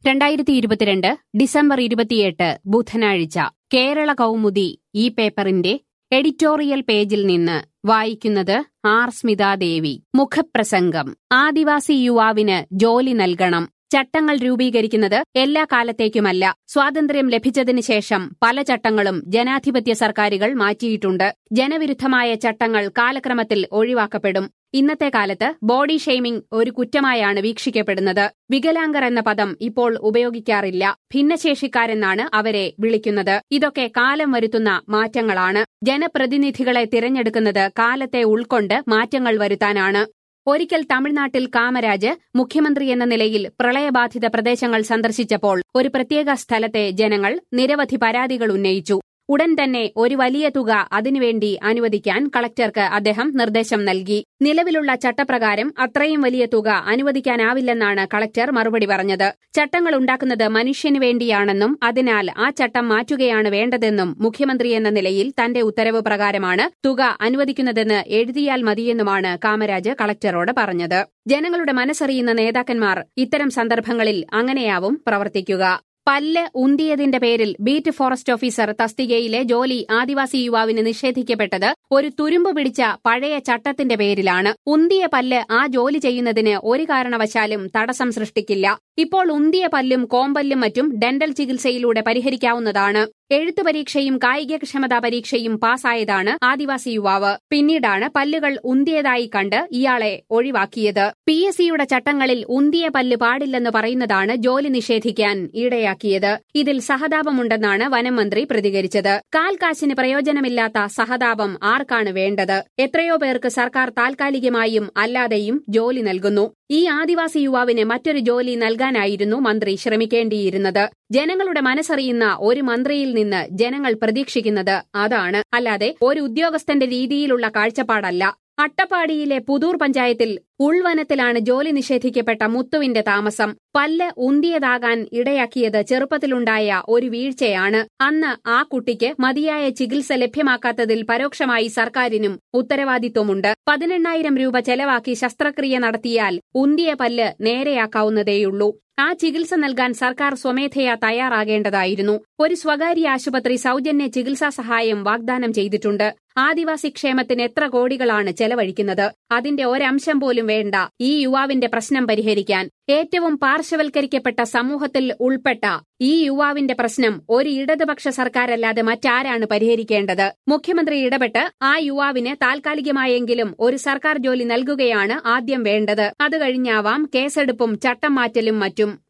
രണ്ടായിരത്തി ഇരുപത്തിരണ്ട് ഡിസംബർ ഇരുപത്തിയെട്ട് ബുധനാഴ്ച കേരള കൗമുദി ഈ പേപ്പറിന്റെ എഡിറ്റോറിയൽ പേജിൽ നിന്ന് വായിക്കുന്നത് ആർ സ്മിതാദേവി മുഖപ്രസംഗം ആദിവാസി യുവാവിന് ജോലി നൽകണം ചട്ടങ്ങൾ രൂപീകരിക്കുന്നത് എല്ലാ കാലത്തേക്കുമല്ല സ്വാതന്ത്ര്യം ലഭിച്ചതിനു ശേഷം പല ചട്ടങ്ങളും ജനാധിപത്യ സർക്കാരുകൾ മാറ്റിയിട്ടുണ്ട് ജനവിരുദ്ധമായ ചട്ടങ്ങൾ കാലക്രമത്തിൽ ഒഴിവാക്കപ്പെടും ഇന്നത്തെ കാലത്ത് ബോഡി ഷെയ്മിംഗ് ഒരു കുറ്റമായാണ് വീക്ഷിക്കപ്പെടുന്നത് വികലാംഗർ എന്ന പദം ഇപ്പോൾ ഉപയോഗിക്കാറില്ല ഭിന്നശേഷിക്കാരെന്നാണ് അവരെ വിളിക്കുന്നത് ഇതൊക്കെ കാലം വരുത്തുന്ന മാറ്റങ്ങളാണ് ജനപ്രതിനിധികളെ തിരഞ്ഞെടുക്കുന്നത് കാലത്തെ ഉൾക്കൊണ്ട് മാറ്റങ്ങൾ വരുത്താനാണ് ഒരിക്കൽ തമിഴ്നാട്ടിൽ കാമരാജ് മുഖ്യമന്ത്രി എന്ന നിലയിൽ പ്രളയബാധിത പ്രദേശങ്ങൾ സന്ദർശിച്ചപ്പോൾ ഒരു പ്രത്യേക സ്ഥലത്തെ ജനങ്ങൾ നിരവധി പരാതികൾ ഉന്നയിച്ചു ഉടൻ തന്നെ ഒരു വലിയ തുക അതിനുവേണ്ടി അനുവദിക്കാൻ കളക്ടർക്ക് അദ്ദേഹം നിർദ്ദേശം നൽകി നിലവിലുള്ള ചട്ടപ്രകാരം അത്രയും വലിയ തുക അനുവദിക്കാനാവില്ലെന്നാണ് കളക്ടർ മറുപടി പറഞ്ഞത് ചട്ടങ്ങൾ ഉണ്ടാക്കുന്നത് മനുഷ്യന് വേണ്ടിയാണെന്നും അതിനാൽ ആ ചട്ടം മാറ്റുകയാണ് വേണ്ടതെന്നും മുഖ്യമന്ത്രി എന്ന നിലയിൽ തന്റെ ഉത്തരവ് പ്രകാരമാണ് തുക അനുവദിക്കുന്നതെന്ന് എഴുതിയാൽ മതിയെന്നുമാണ് കാമരാജ് കളക്ടറോട് പറഞ്ഞത് ജനങ്ങളുടെ മനസ്സറിയുന്ന നേതാക്കന്മാർ ഇത്തരം സന്ദർഭങ്ങളിൽ അങ്ങനെയാവും പ്രവർത്തിക്കുക പല്ല് ഉന്തിയതിന്റെ പേരിൽ ബീറ്റ് ഫോറസ്റ്റ് ഓഫീസർ തസ്തികയിലെ ജോലി ആദിവാസി യുവാവിന് നിഷേധിക്കപ്പെട്ടത് ഒരു തുരുമ്പ് പിടിച്ച പഴയ ചട്ടത്തിന്റെ പേരിലാണ് ഉന്തിയ പല്ല് ആ ജോലി ചെയ്യുന്നതിന് ഒരു കാരണവശാലും തടസ്സം സൃഷ്ടിക്കില്ല ഇപ്പോൾ ഉന്തിയ പല്ലും കോമ്പല്ലും മറ്റും ഡെന്റൽ ചികിത്സയിലൂടെ പരിഹരിക്കാവുന്നതാണ് എഴുത്തു പരീക്ഷയും കായികക്ഷമതാ പരീക്ഷയും പാസ്സായതാണ് ആദിവാസി യുവാവ് പിന്നീടാണ് പല്ലുകൾ ഉന്തിയതായി കണ്ട് ഇയാളെ ഒഴിവാക്കിയത് പി എസ് സിയുടെ ചട്ടങ്ങളിൽ ഉന്തിയ പല്ല് പാടില്ലെന്ന് പറയുന്നതാണ് ജോലി നിഷേധിക്കാൻ ഇടയാക്കിയത് ഇതിൽ സഹതാപമുണ്ടെന്നാണ് വനം മന്ത്രി പ്രതികരിച്ചത് കാൽ കാശിന് പ്രയോജനമില്ലാത്ത സഹതാപം ആർക്കാണ് വേണ്ടത് എത്രയോ പേർക്ക് സർക്കാർ താൽക്കാലികമായും അല്ലാതെയും ജോലി നൽകുന്നു ഈ ആദിവാസി യുവാവിന് മറ്റൊരു ജോലി നൽകാനായിരുന്നു മന്ത്രി ശ്രമിക്കേണ്ടിയിരുന്നത് ജനങ്ങളുടെ മനസ്സറിയുന്ന ഒരു മന്ത്രിയിൽ നിന്ന് ജനങ്ങൾ പ്രതീക്ഷിക്കുന്നത് അതാണ് അല്ലാതെ ഒരു ഉദ്യോഗസ്ഥന്റെ രീതിയിലുള്ള കാഴ്ചപ്പാടല്ല അട്ടപ്പാടിയിലെ പുതൂർ പഞ്ചായത്തിൽ ഉൾവനത്തിലാണ് ജോലി നിഷേധിക്കപ്പെട്ട മുത്തുവിന്റെ താമസം പല്ല് ഉന്തിയതാകാൻ ഇടയാക്കിയത് ചെറുപ്പത്തിലുണ്ടായ ഒരു വീഴ്ചയാണ് അന്ന് ആ കുട്ടിക്ക് മതിയായ ചികിത്സ ലഭ്യമാക്കാത്തതിൽ പരോക്ഷമായി സർക്കാരിനും ഉത്തരവാദിത്വമുണ്ട് പതിനെണ്ണായിരം രൂപ ചെലവാക്കി ശസ്ത്രക്രിയ നടത്തിയാൽ ഉന്തിയ പല്ല് നേരെയാക്കാവുന്നതേയുള്ളൂ ആ ചികിത്സ നൽകാൻ സർക്കാർ സ്വമേധയാ തയ്യാറാകേണ്ടതായിരുന്നു ഒരു സ്വകാര്യ ആശുപത്രി സൌജന്യ ചികിത്സാ സഹായം വാഗ്ദാനം ചെയ്തിട്ടുണ്ട് ആദിവാസി ക്ഷേമത്തിന് എത്ര കോടികളാണ് ചെലവഴിക്കുന്നത് അതിന്റെ ഒരംശം പോലും വേണ്ട ഈ യുവാവിന്റെ പ്രശ്നം പരിഹരിക്കാൻ ഏറ്റവും പാർശ്വവൽക്കരിക്കപ്പെട്ട സമൂഹത്തിൽ ഉൾപ്പെട്ട ഈ യുവാവിന്റെ പ്രശ്നം ഒരു ഇടതുപക്ഷ സർക്കാരല്ലാതെ മറ്റാരാണ് പരിഹരിക്കേണ്ടത് മുഖ്യമന്ത്രി ഇടപെട്ട് ആ യുവാവിന് താൽക്കാലികമായെങ്കിലും ഒരു സർക്കാർ ജോലി നൽകുകയാണ് ആദ്യം വേണ്ടത് അത് കഴിഞ്ഞാവാം കേസെടുപ്പും ചട്ടം മാറ്റലും മറ്റും